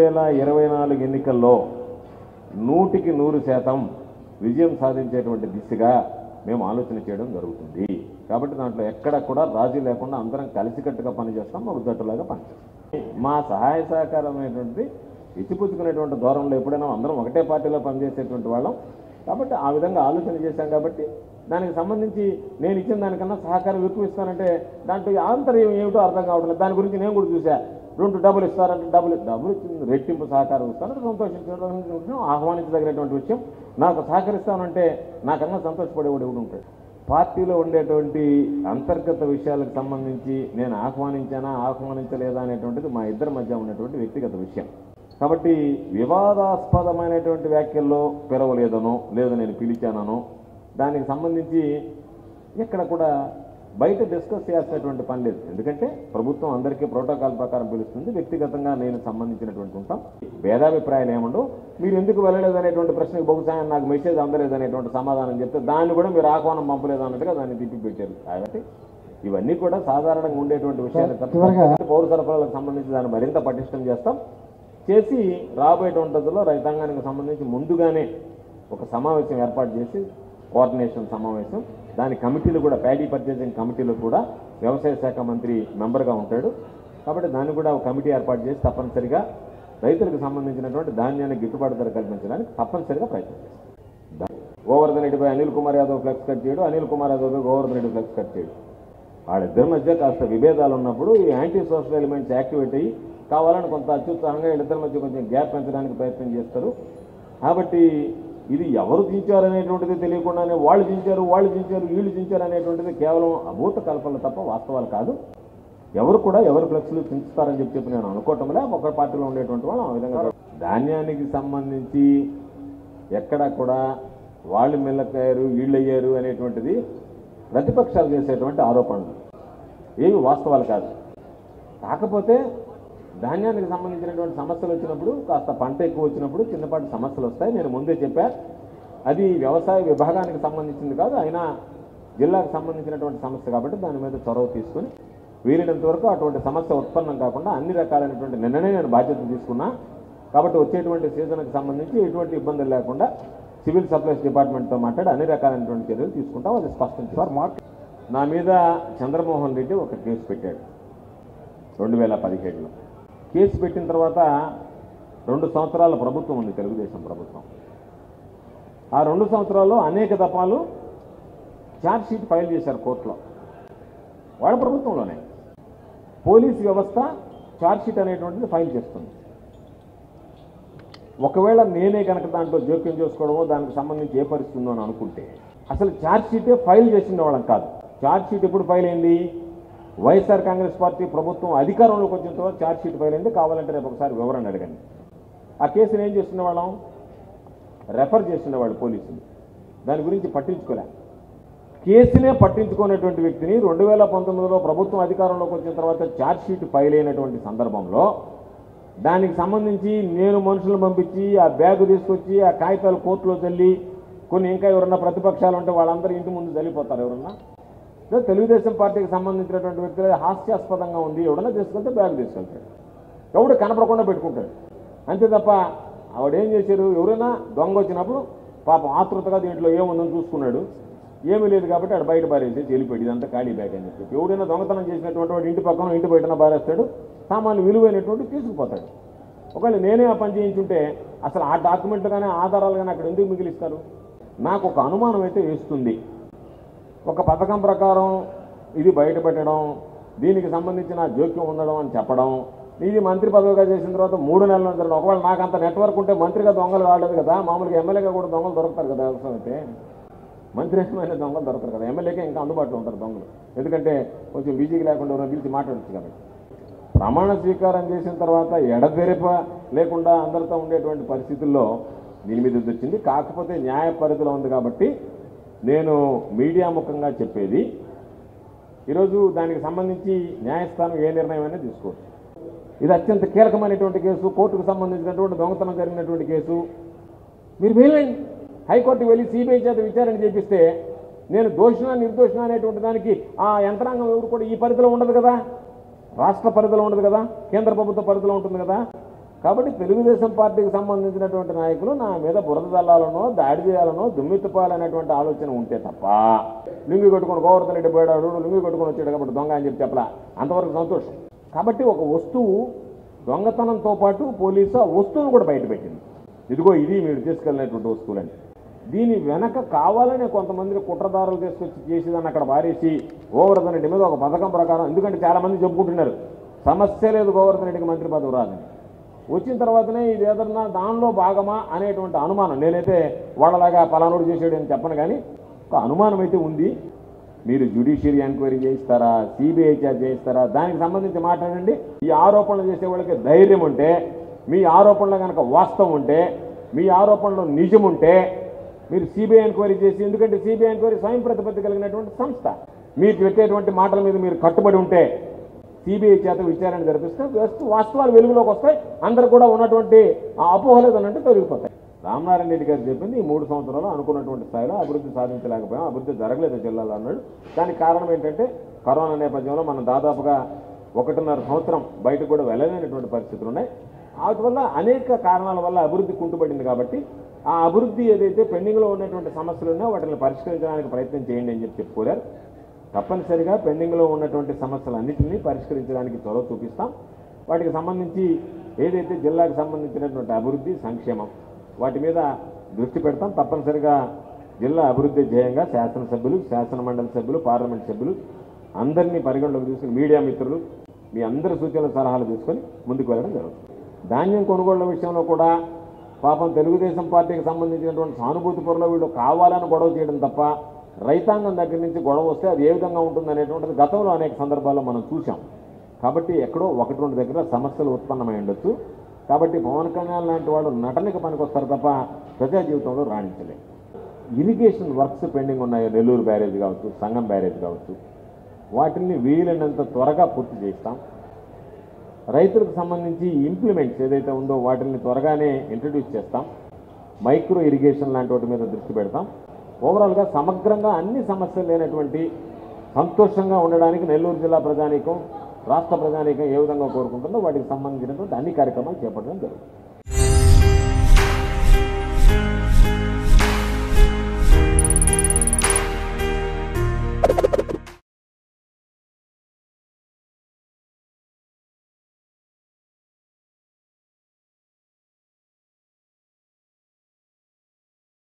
వేల ఇరవై నాలుగు ఎన్నికల్లో నూటికి నూరు శాతం విజయం సాధించేటువంటి దిశగా మేము ఆలోచన చేయడం జరుగుతుంది కాబట్టి దాంట్లో ఎక్కడ కూడా రాజీ లేకుండా అందరం కలిసికట్టుగా పనిచేస్తాం మా ఉద్దట్టులాగా పనిచేస్తాం మా సహాయ సహకారమైనటువంటి ఇచ్చిపుచ్చుకునేటువంటి దూరంలో ఎప్పుడైనా అందరం ఒకటే పార్టీలో పనిచేసేటువంటి వాళ్ళం కాబట్టి ఆ విధంగా ఆలోచన చేశాం కాబట్టి దానికి సంబంధించి నేను ఇచ్చిన దానికన్నా సహకారం ఎక్కువ ఇస్తానంటే దాంట్లో ఈ ఆంతర్యం ఏమిటో అర్థం కావట్లేదు దాని గురించి నేను కూడా చూసా రెండు డబ్బులు ఇస్తారంటే డబ్బులు డబ్బులు ఇచ్చింది రెట్టింపు సహకారం ఇస్తాను సంతోషించడం విషయం ఆహ్వానించదగినటువంటి విషయం నాకు సహకరిస్తానంటే నాకన్నా సంతోషపడేవాడు ఎవడు ఉంటాడు పార్టీలో ఉండేటువంటి అంతర్గత విషయాలకు సంబంధించి నేను ఆహ్వానించానా ఆహ్వానించలేదా అనేటువంటిది మా ఇద్దరి మధ్య ఉన్నటువంటి వ్యక్తిగత విషయం కాబట్టి వివాదాస్పదమైనటువంటి వ్యాఖ్యల్లో పిలవలేదనో లేదా నేను పిలిచానో దానికి సంబంధించి ఎక్కడ కూడా బయట డిస్కస్ చేయాల్సినటువంటి పని లేదు ఎందుకంటే ప్రభుత్వం అందరికీ ప్రోటోకాల్ ప్రకారం పిలుస్తుంది వ్యక్తిగతంగా నేను సంబంధించినటువంటి ఉంటాం భేదాభిప్రాయాలు ఏముండవు మీరు ఎందుకు వెళ్ళలేదు అనేటువంటి ప్రశ్నకు బహుశా నాకు మెసేజ్ అందలేదు అనేటువంటి సమాధానం చెప్తే దాన్ని కూడా మీరు ఆహ్వానం పంపలేదు అన్నట్టుగా దాన్ని తిప్పి పెట్టారు కాబట్టి ఇవన్నీ కూడా సాధారణంగా ఉండేటువంటి విషయాలు తప్ప చివరగా- పౌర సరఫరాలకు సంబంధించి దాన్ని మరింత పటిష్టం చేస్తాం చేసి రాబోయేటువంటి రోజుల్లో రైతాంగానికి సంబంధించి ముందుగానే ఒక సమావేశం ఏర్పాటు చేసి కోఆర్డినేషన్ సమావేశం దాని కమిటీలు కూడా ప్యాడీ పర్చేసింగ్ కమిటీలో కూడా వ్యవసాయ శాఖ మంత్రి మెంబర్గా ఉంటాడు కాబట్టి దాన్ని కూడా ఒక కమిటీ ఏర్పాటు చేసి తప్పనిసరిగా రైతులకు సంబంధించినటువంటి ధాన్యాన్ని గిట్టుబాటు ధర కల్పించడానికి తప్పనిసరిగా ప్రయత్నం చేస్తాం గోవర్ధన్ రెడ్డిపై అనిల్ కుమార్ యాదవ్ ఫ్లెక్స్ కట్ చేయడు అనిల్ కుమార్ యాదవ్పై గోవర్ధన్ రెడ్డి ఫ్లెక్స్ కట్ చేయడు వాళ్ళిద్దరి మధ్య కాస్త విభేదాలు ఉన్నప్పుడు ఈ యాంటీ సోషల్ ఎలిమెంట్స్ యాక్టివేట్ అయ్యి కావాలని కొంత అత్యుత్సాహంగా వీళ్ళిద్దరి మధ్య కొంచెం గ్యాప్ పెంచడానికి ప్రయత్నం చేస్తారు కాబట్టి ఇది ఎవరు దించారు అనేటువంటిది తెలియకుండానే వాళ్ళు దించారు వాళ్ళు దించారు వీళ్ళు దించారు అనేటువంటిది కేవలం అభూత కల్పనలు తప్ప వాస్తవాలు కాదు ఎవరు కూడా ఎవరు ఫ్లెక్స్లు పెంచుతారని చెప్పి చెప్పి నేను అనుకోవటంలే ఒక పార్టీలో ఉండేటువంటి వాళ్ళు ఆ విధంగా ధాన్యానికి సంబంధించి ఎక్కడ కూడా వాళ్ళు మిల్లకయ్యారు వీళ్ళు అయ్యారు అనేటువంటిది ప్రతిపక్షాలు చేసేటువంటి ఆరోపణలు ఏవి వాస్తవాలు కాదు కాకపోతే ధాన్యానికి సంబంధించినటువంటి సమస్యలు వచ్చినప్పుడు కాస్త పంట ఎక్కువ వచ్చినప్పుడు చిన్నపాటి సమస్యలు వస్తాయి నేను ముందే చెప్పా అది వ్యవసాయ విభాగానికి సంబంధించింది కాదు అయినా జిల్లాకు సంబంధించినటువంటి సమస్య కాబట్టి దాని మీద చొరవ తీసుకుని వీలైనంత వరకు అటువంటి సమస్య ఉత్పన్నం కాకుండా అన్ని రకాలైనటువంటి నిన్ననే నేను బాధ్యత తీసుకున్నా కాబట్టి వచ్చేటువంటి సీజన్కి సంబంధించి ఎటువంటి ఇబ్బందులు లేకుండా సివిల్ సప్లైస్ డిపార్ట్మెంట్తో మాట్లాడి అన్ని రకాలైనటువంటి చర్యలు తీసుకుంటాం అది స్పష్టం సార్ మార్క్ నా మీద చంద్రమోహన్ రెడ్డి ఒక కేసు పెట్టాడు రెండు వేల పదిహేడులో కేసు పెట్టిన తర్వాత రెండు సంవత్సరాల ప్రభుత్వం ఉంది తెలుగుదేశం ప్రభుత్వం ఆ రెండు సంవత్సరాల్లో అనేక దఫాలు ఛార్జ్ షీట్ ఫైల్ చేశారు కోర్టులో వాళ్ళ ప్రభుత్వంలోనే పోలీస్ వ్యవస్థ ఛార్జ్ షీట్ అనేటువంటిది ఫైల్ చేస్తుంది ఒకవేళ నేనే కనుక దాంట్లో జోక్యం చేసుకోవడమో దానికి సంబంధించి ఏ పరిస్థితి ఉందో అని అనుకుంటే అసలు ఛార్జ్ షీటే ఫైల్ చేసిన వాళ్ళం కాదు ఛార్జ్ షీట్ ఎప్పుడు ఫైల్ అయింది వైఎస్ఆర్ కాంగ్రెస్ పార్టీ ప్రభుత్వం అధికారంలోకి వచ్చిన తర్వాత ఛార్జ్ షీట్ ఫైల్ అయింది కావాలంటే రేపు ఒకసారి వివరణ అడగండి ఆ కేసుని ఏం చేస్తున్న వాళ్ళం రెఫర్ చేసిన వాళ్ళు పోలీసులు దాని గురించి పట్టించుకోలే కేసునే పట్టించుకునేటువంటి వ్యక్తిని రెండు వేల పంతొమ్మిదిలో ప్రభుత్వం అధికారంలోకి వచ్చిన తర్వాత ఛార్జ్ షీట్ ఫైల్ అయినటువంటి సందర్భంలో దానికి సంబంధించి నేను మనుషులను పంపించి ఆ బ్యాగు తీసుకొచ్చి ఆ కాగితాలు కోర్టులో చల్లి కొన్ని ఇంకా ఎవరన్నా ప్రతిపక్షాలు ఉంటే వాళ్ళందరూ ఇంటి ముందు చల్లిపోతారు ఎవరన్నా లేదా తెలుగుదేశం పార్టీకి సంబంధించినటువంటి వ్యక్తులు హాస్యాస్పదంగా ఉంది ఎవడన్నా తీసుకెళ్తే బ్యాగ్ తీసుకెళ్తాడు ఎవడు కనపడకుండా పెట్టుకుంటాడు అంతే తప్ప ఆవిడేం చేశారు ఎవరైనా దొంగ వచ్చినప్పుడు పాపం ఆతృతగా దీంట్లో ఏముందని చూసుకున్నాడు ఏమీ లేదు కాబట్టి ఆడు బయట బారేసి వెళ్ళిపోయాడు ఇదంతా ఖాళీ బ్యాగ్ అని చెప్పి ఎవరైనా దొంగతనం చేసినటువంటి వాడు ఇంటి పక్కన ఇంటి బయటన బారేస్తాడు సామాన్లు విలువైనటువంటి తీసుకుపోతాడు ఒకవేళ నేనే ఆ పని చేయించుంటే అసలు ఆ డాక్యుమెంట్లు కానీ ఆధారాలు కానీ అక్కడ ఎందుకు మిగిలిస్తారు నాకు ఒక అనుమానం అయితే వేస్తుంది ఒక పథకం ప్రకారం ఇది బయటపెట్టడం దీనికి సంబంధించిన జోక్యం ఉండడం అని చెప్పడం ఇది మంత్రి పదవిగా చేసిన తర్వాత మూడు నెలల జరగడం ఒకవేళ నాకు అంత నెట్వర్క్ ఉంటే మంత్రిగా దొంగలు కాలేదు కదా మామూలుగా ఎమ్మెల్యేగా కూడా దొంగలు దొరుకుతారు కదా అవసరం అయితే మంత్రి ఏమైనా దొంగలు దొరకరు కదా ఎమ్మెల్యేకే ఇంకా అందుబాటులో ఉంటారు దొంగలు ఎందుకంటే కొంచెం బిజీగా లేకుండా ఎవరైనా పిలిచి మాట్లాడచ్చు కాబట్టి ప్రమాణ స్వీకారం చేసిన తర్వాత ఎడతెరిప లేకుండా అందరితో ఉండేటువంటి పరిస్థితుల్లో దీని మీద ఇది వచ్చింది కాకపోతే న్యాయ పరిధిలో ఉంది కాబట్టి నేను మీడియా ముఖంగా చెప్పేది ఈరోజు దానికి సంబంధించి న్యాయస్థానం ఏ నిర్ణయం అయినా తీసుకోవచ్చు ఇది అత్యంత కీలకమైనటువంటి కేసు కోర్టుకు సంబంధించినటువంటి దొంగతనం జరిగినటువంటి కేసు మీరు వెళ్ళండి హైకోర్టుకి వెళ్ళి సిబిఐ చేత విచారణ చేపిస్తే నేను దోషణ నిర్దోషణ అనేటువంటి దానికి ఆ యంత్రాంగం ఎవరు కూడా ఈ పరిధిలో ఉండదు కదా రాష్ట్ర పరిధిలో ఉండదు కదా కేంద్ర ప్రభుత్వ పరిధిలో ఉంటుంది కదా కాబట్టి తెలుగుదేశం పార్టీకి సంబంధించినటువంటి నాయకులు నా మీద బురద చల్లాలనో దాడి చేయాలనో దుమ్మెత్తుపాలనేటువంటి ఆలోచన ఉంటే తప్ప లుంగి కొట్టుకొని గోవర్ధన్ రెడ్డి పోయాడు లుంగి కొట్టుకొని వచ్చాడు కాబట్టి దొంగ అని చెప్పి చెప్పలా అంతవరకు సంతోషం కాబట్టి ఒక వస్తువు దొంగతనంతో పాటు పోలీసు ఆ వస్తువును కూడా బయటపెట్టింది ఇదిగో ఇది మీరు తీసుకెళ్ళినటువంటి వస్తువులని దీని వెనక కావాలనే కొంతమంది కుట్రదారులు తీసుకొచ్చి చేసేదాన్ని అక్కడ పారేసి గోవర్ధన్ రెడ్డి మీద ఒక పథకం ప్రకారం ఎందుకంటే చాలా మంది చెప్పుకుంటున్నారు సమస్య లేదు గోవర్ధన్ రెడ్డికి మంత్రి పదవి రాదని వచ్చిన తర్వాతనే ఇది ఏదన్నా దానిలో భాగమా అనేటువంటి అనుమానం నేనైతే వాళ్ళలాగా పలానోడు చేసాడు అని చెప్పను కానీ ఒక అనుమానం అయితే ఉంది మీరు జ్యుడిషియరీ ఎంక్వైరీ చేయిస్తారా సిబిఐ చేయిస్తారా దానికి సంబంధించి మాట్లాడండి ఈ ఆరోపణలు చేసే వాళ్ళకి ధైర్యం ఉంటే మీ ఆరోపణలో కనుక వాస్తవం ఉంటే మీ ఆరోపణలో నిజం ఉంటే మీరు సిబిఐ ఎంక్వైరీ చేసి ఎందుకంటే సిబిఐ ఎంక్వైరీ స్వయం ప్రతిపత్తి కలిగినటువంటి సంస్థ మీరు పెట్టేటువంటి మాటల మీద మీరు కట్టుబడి ఉంటే సిబిఐ చేత విచారణ జరిపిస్తే జస్ట్ వాస్తవాలు వెలుగులోకి వస్తాయి అందరు కూడా ఉన్నటువంటి ఆ అపోహలు ఏదనంటే తొలగిపోతాయి రామనారాయణ రెడ్డి గారు చెప్పింది ఈ మూడు సంవత్సరాలు అనుకున్నటువంటి స్థాయిలో అభివృద్ధి సాధించలేకపోయాం అభివృద్ధి జరగలేదు జిల్లాలో అన్నాడు దానికి కారణం ఏంటంటే కరోనా నేపథ్యంలో మనం దాదాపుగా ఒకటిన్నర సంవత్సరం బయటకు కూడా వెళ్ళలేనటువంటి పరిస్థితులు ఉన్నాయి వాటి వల్ల అనేక కారణాల వల్ల అభివృద్ధి కుంటుపడింది కాబట్టి ఆ అభివృద్ధి ఏదైతే పెండింగ్లో ఉన్నటువంటి సమస్యలు ఉన్నాయో వాటిని పరిష్కరించడానికి ప్రయత్నం చేయండి అని చెప్పి చెప్పుకోరారు తప్పనిసరిగా పెండింగ్లో ఉన్నటువంటి సమస్యలన్నింటినీ పరిష్కరించడానికి చొరవ చూపిస్తాం వాటికి సంబంధించి ఏదైతే జిల్లాకు సంబంధించినటువంటి అభివృద్ధి సంక్షేమం వాటి మీద దృష్టి పెడతాం తప్పనిసరిగా జిల్లా అభివృద్ధి ధ్యేయంగా శాసనసభ్యులు శాసన మండలి సభ్యులు పార్లమెంట్ సభ్యులు అందరినీ పరిగణలోకి తీసుకుని మీడియా మిత్రులు మీ అందరి సూచనలు సలహాలు తీసుకొని ముందుకు వెళ్ళడం జరుగుతుంది ధాన్యం కొనుగోళ్ల విషయంలో కూడా పాపం తెలుగుదేశం పార్టీకి సంబంధించినటువంటి సానుభూతి పొరలో వీళ్ళు కావాలని గొడవ చేయడం తప్ప రైతాంగం దగ్గర నుంచి గొడవ వస్తే అది ఏ విధంగా ఉంటుంది అనేటువంటిది గతంలో అనేక సందర్భాల్లో మనం చూసాం కాబట్టి ఎక్కడో ఒకటి రెండు దగ్గర సమస్యలు ఉత్పన్నమై ఉండొచ్చు కాబట్టి పవన్ కళ్యాణ్ లాంటి వాళ్ళు నటనకి పనికొస్తారు తప్ప ప్రజా జీవితంలో రాణించలేదు ఇరిగేషన్ వర్క్స్ పెండింగ్ ఉన్నాయి నెల్లూరు బ్యారేజ్ కావచ్చు సంగం బ్యారేజ్ కావచ్చు వాటిని వీలైనంత త్వరగా పూర్తి చేస్తాం రైతులకు సంబంధించి ఇంప్లిమెంట్స్ ఏదైతే ఉందో వాటిని త్వరగానే ఇంట్రడ్యూస్ చేస్తాం మైక్రో ఇరిగేషన్ లాంటి వాటి మీద దృష్టి పెడతాం ఓవరాల్గా సమగ్రంగా అన్ని సమస్యలు లేనటువంటి సంతోషంగా ఉండడానికి నెల్లూరు జిల్లా ప్రజానీకం రాష్ట్ర ప్రజానీకం ఏ విధంగా కోరుకుంటుందో వాటికి సంబంధించినటువంటి అన్ని కార్యక్రమాలు చేపట్టడం జరుగుతుంది